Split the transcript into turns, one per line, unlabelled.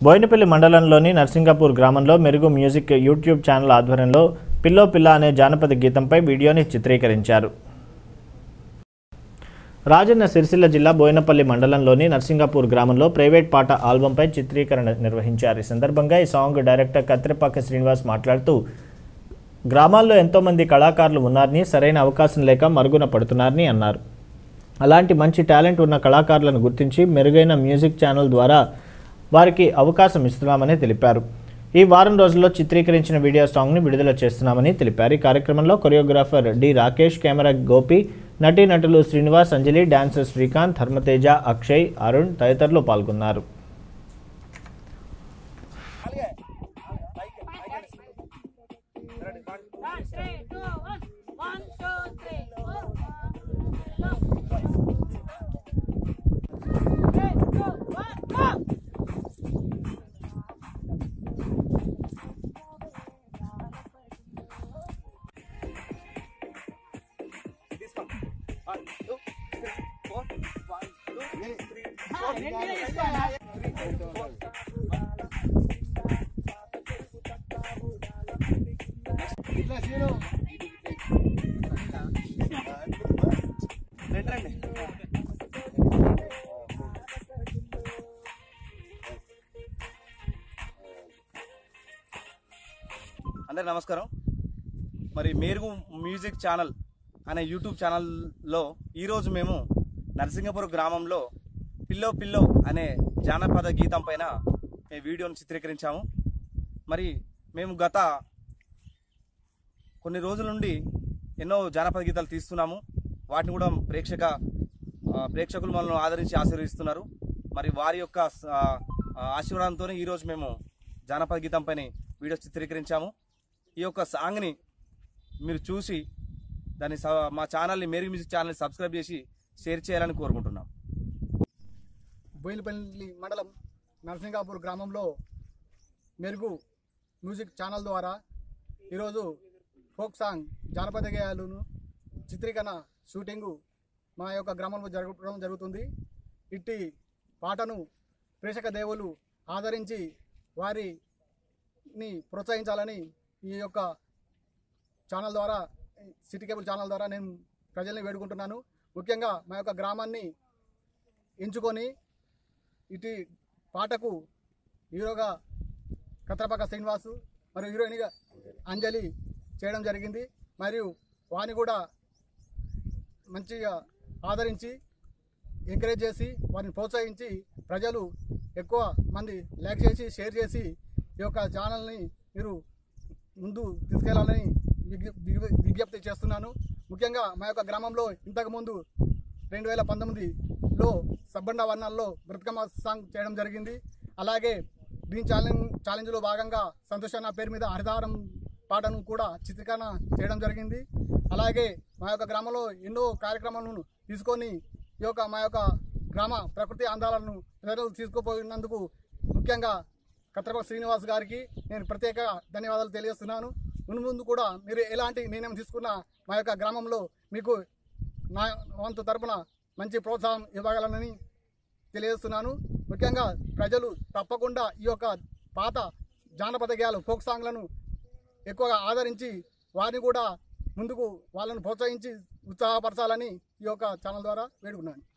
బోయినపల్లి మండలంలోని నర్సింగాపూర్ గ్రామంలో Merugu music YouTube channel ఆధ్వర్యంలో పిల్లో పిల్ల అనే జానపద గీతంపై వీడియోని చిత్రీకరించారు రాజన్న సిరిసిల్ల జిల్లా బోయినపల్లి మండలంలోని నర్సింగాపూర్ గ్రామంలో ప్రైవేట్ పాట ఆల్బంపై చిత్రీకరణ నిర్వహించారు ఈ సందర్భంగా ఈ సాంగ్ డైరెక్టర్ కత్తిరపాక శ్రీనివాస్ మాట్లాడుతూ గ్రామాల్లో ఎంతోమంది కళాకారులు ఉన్నారని సరైన అవకాశం లేక మరుగున పడుతున్నారని అన్నారు అలాంటి మంచి టాలెంట్ ఉన్న కళాకారులను గుర్తించి మెరుగైన మ్యూజిక్ ఛానల్ ద్వారా వారికి అవకాశం ఇస్తున్నామని తెలిపారు ఈ వారం రోజుల్లో చిత్రీకరించిన వీడియో సాంగ్ని విడుదల చేస్తున్నామని తెలిపారు ఈ కార్యక్రమంలో choreographer D Rakesh camera Gopi నటీనటులు శ్రీనివాస్ అంజలి డాన్సర్ శ్రీకాంత్ ధర్మతేజ అక్షయ్ అరుణ్ తదితరులు పాల్గొన్నారు
One, three, two, one. One, two, three. Three, two, one, go!
అందరికి నమస్కారం మరి మేరుగు మ్యూజిక్ ఛానల్ అనే యూట్యూబ్ ఛానల్లో ఈరోజు మేము నరసింగపురం గ్రామంలో పిల్లో పిల్లో అనే జానపద గీతం పైన మేము వీడియోను చిత్రీకరించాము మరి మేము గత కొన్ని రోజుల నుండి ఎన్నో జానపద గీతాలు తీస్తున్నాము వాటిని కూడా ప్రేక్షక ఆ, ప్రేక్షకులు మనల్ని ఆదరించి ఆశీర్వదిస్తున్నారు మరి వారి యొక్క ఆ, ఆ, ఆశీర్వాదంతోనే ఈరోజు మేము జానపద గీతం పైన వీడియో చిత్రీకరించాము ఈ యొక్క సాంగ్ని మీరు చూసి దాన్ని స- మా ఛానల్ని మేరీ మ్యూజిక్ ఛానల్ని సబ్స్క్రైబ్ చేసి షేర్ చేయాలని కోరుకుంటున్నాం
బోయినపల్లి మండలం నరసింగాపూర్ గ్రామంలో మెరుగు మ్యూజిక్ ఛానల్ ద్వారా ఈరోజు ఫోక్ సాంగ్ జానపద గేయాలను చిత్రీకరణ షూటింగు మా యొక్క గ్రామంలో జరగడం జరుగుతుంది ఇట్టి పాటను ప్రేక్షక దేవులు ఆదరించి వారిని ప్రోత్సహించాలని ఈ యొక్క ఛానల్ ద్వారా సిటీ కేబుల్ ఛానల్ ద్వారా నేను ప్రజల్ని వేడుకుంటున్నాను ముఖ్యంగా మా యొక్క గ్రామాన్ని ఎంచుకొని ఇటు పాటకు హీరోగా కత్రపాక శ్రీనివాసు మరియు హీరోయిన్గా అంజలి చేయడం జరిగింది మరియు వాని కూడా మంచిగా ఆదరించి ఎంకరేజ్ చేసి వారిని ప్రోత్సహించి ప్రజలు ఎక్కువ మంది లైక్ చేసి షేర్ చేసి ఈ యొక్క ఛానల్ని మీరు ముందు తీసుకెళ్లాలని విజ్ఞ- విజ్ఞ- విజ్ఞప్తి చేస్తున్నాను ముఖ్యంగా మా యొక్క గ్రామంలో ఇంతకుముందు రెండు వేల పంతొమ్మిదిలో సబ్బండ వర్ణాల్లో బ్రతుకమ్మ సాంగ్ చేయడం జరిగింది అలాగే గ్రీన్ ఛాలెంజ్ ఛాలెంజ్లో భాగంగా సంతోష్ అన్న పేరు మీద హరిదారం పాటను కూడా చిత్రీకరణ చేయడం జరిగింది అలాగే మా యొక్క గ్రామంలో ఎన్నో కార్యక్రమాలను తీసుకొని ఈ యొక్క మా యొక్క గ్రామ ప్రకృతి అందాలను ప్రజలు తీసుకుపోయినందుకు ముఖ్యంగా కత్రప శ్రీనివాస్ గారికి నేను ప్రత్యేక ధన్యవాదాలు తెలియజేస్తున్నాను ముందు ముందు కూడా మీరు ఎలాంటి నిర్ణయం తీసుకున్నా మా యొక్క గ్రామంలో మీకు నా వంతు తరపున మంచి ప్రోత్సాహం ఇవ్వగలనని తెలియజేస్తున్నాను ముఖ్యంగా ప్రజలు తప్పకుండా ఈ యొక్క పాత జానపద గేయాలు ఫోక్ సాంగ్లను ఎక్కువగా ఆదరించి వారిని కూడా ముందుకు వాళ్ళను ప్రోత్సహించి ఉత్సాహపరచాలని ఈ యొక్క ఛానల్ ద్వారా వేడుకున్నాను